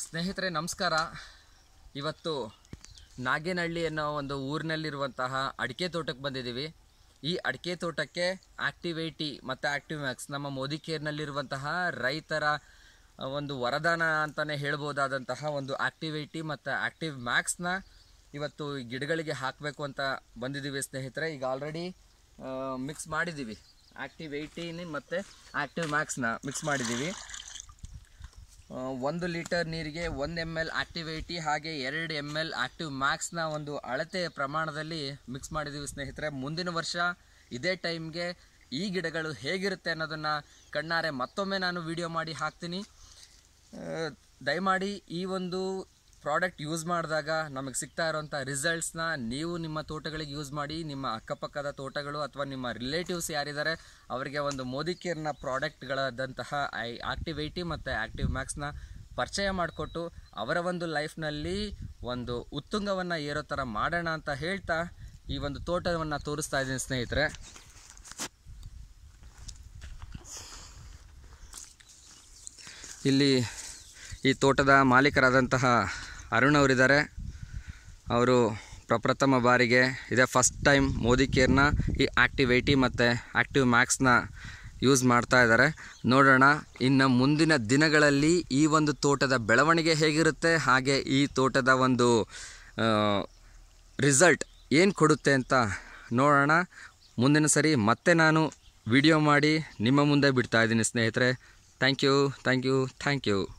ಸ್ನೇಹಿತರೆ ನಮಸ್ಕಾರ ಇವತ್ತು ನಾಗೇನಹಳ್ಳಿ ಅನ್ನೋ ಒಂದು ಊರಿನಲ್ಲಿರುವಂತಹ ಅಡಿಕೆ ತೋಟಕ್ಕೆ ಬಂದಿದ್ದೀವಿ ಈ ಅಡಿಕೆ ತೋಟಕ್ಕೆ ಆಕ್ಟಿವ್ ಏಯ್ಟಿ ಮತ್ತು ಆಕ್ಟಿವ್ ಮ್ಯಾಕ್ಸ್ ನಮ್ಮ ಮೋದಿ ಕೇರ್ನಲ್ಲಿರುವಂತಹ ರೈತರ ಆ, ಒಂದು ವರದಾನ ಅಂತಲೇ ಹೇಳ್ಬೋದಾದಂತಹ ಒಂದು ಆಕ್ಟಿವ್ ಏಯ್ಟಿ ಮತ್ತು ಆಕ್ಟಿವ್ ಮ್ಯಾಕ್ಸ್ನ ಇವತ್ತು ಈ ಗಿಡಗಳಿಗೆ ಹಾಕಬೇಕು ಅಂತ ಬಂದಿದ್ದೀವಿ ಸ್ನೇಹಿತರೆ ಈಗ ಆಲ್ರೆಡಿ ಮಿಕ್ಸ್ ಮಾಡಿದ್ದೀವಿ ಆಕ್ಟಿವ್ ಏಯ್ಟೀನ್ ಮತ್ತು ಆಕ್ಟಿವ್ ಮ್ಯಾಕ್ಸ್ನ ಮಿಕ್ಸ್ ಮಾಡಿದ್ದೀವಿ ಆ, ಒಂದು ಲೀಟರ್ ನೀರಿಗೆ ಒಂದು ಎಮ್ ಎಲ್ ಆಕ್ಟಿವ್ ಏಯ್ಟಿ ಹಾಗೆ ಎರಡು ಎಮ್ ಎಲ್ ಆಕ್ಟಿವ್ ಮ್ಯಾಕ್ಸ್ನ ಒಂದು ಅಳತೆ ಪ್ರಮಾಣದಲ್ಲಿ ಮಿಕ್ಸ್ ಮಾಡಿದ್ದೀವಿ ಸ್ನೇಹಿತರೆ ಮುಂದಿನ ವರ್ಷ ಇದೇ ಟೈಮ್ಗೆ ಈ ಗಿಡಗಳು ಹೇಗಿರುತ್ತೆ ಅನ್ನೋದನ್ನು ಕಣ್ಣಾರೆ ಮತ್ತೊಮ್ಮೆ ನಾನು ವಿಡಿಯೋ ಮಾಡಿ ಹಾಕ್ತೀನಿ ಆ, ದಯಮಾಡಿ ಈ ಒಂದು ಪ್ರಾಡಕ್ಟ್ ಯೂಸ್ ಮಾಡಿದಾಗ ನಮಗೆ ಸಿಗ್ತಾ ಇರೋಂಥ ರಿಸಲ್ಟ್ಸ್ನ ನೀವು ನಿಮ್ಮ ತೋಟಗಳಿಗೆ ಯೂಸ್ ಮಾಡಿ ನಿಮ್ಮ ಅಕ್ಕಪಕ್ಕದ ತೋಟಗಳು ಅಥವಾ ನಿಮ್ಮ ರಿಲೇಟಿವ್ಸ್ ಯಾರಿದ್ದಾರೆ ಅವರಿಗೆ ಒಂದು ಮೋದಿ ಕೇರ್ನ ಪ್ರಾಡಕ್ಟ್ಗಳಾದಂತಹ ಐ ಆಕ್ಟಿವ್ ಏಯ್ಟಿ ಮತ್ತು ಆಕ್ಟಿವ್ ಮ್ಯಾಕ್ಸ್ನ ಪರಿಚಯ ಮಾಡಿಕೊಟ್ಟು ಅವರ ಒಂದು ಲೈಫ್ನಲ್ಲಿ ಒಂದು ಉತ್ತುಂಗವನ್ನು ಏರೋ ಥರ ಮಾಡೋಣ ಅಂತ ಹೇಳ್ತಾ ಈ ಒಂದು ತೋಟವನ್ನು ತೋರಿಸ್ತಾ ಇದ್ದೀನಿ ಸ್ನೇಹಿತರೆ ಇಲ್ಲಿ ಈ ತೋಟದ ಮಾಲೀಕರಾದಂತಹ ಅರುಣ್ ಅವರಿದ್ದಾರೆ ಅವರು ಪ್ರಪ್ರಥಮ ಬಾರಿಗೆ ಇದೇ ಫಸ್ಟ್ ಟೈಮ್ ಮೋದಿ ಕೇರ್ನ ಈ ಆಕ್ಟಿವ್ ಏಯ್ಟಿ ಮತ್ತು ಆಕ್ಟಿವ್ ಮ್ಯಾಕ್ಸ್ನ ಯೂಸ್ ಮಾಡ್ತಾ ಇದ್ದಾರೆ ನೋಡೋಣ ಇನ್ನು ಮುಂದಿನ ದಿನಗಳಲ್ಲಿ ಈ ಒಂದು ತೋಟದ ಬೆಳವಣಿಗೆ ಹೇಗಿರುತ್ತೆ ಹಾಗೆ ಈ ತೋಟದ ಒಂದು ರಿಸಲ್ಟ್ ಏನು ಕೊಡುತ್ತೆ ಅಂತ ನೋಡೋಣ ಮುಂದಿನ ಸರಿ ಮತ್ತೆ ನಾನು ವಿಡಿಯೋ ಮಾಡಿ ನಿಮ್ಮ ಮುಂದೆ ಬಿಡ್ತಾ ಇದ್ದೀನಿ ಸ್ನೇಹಿತರೆ thank you thank you thank you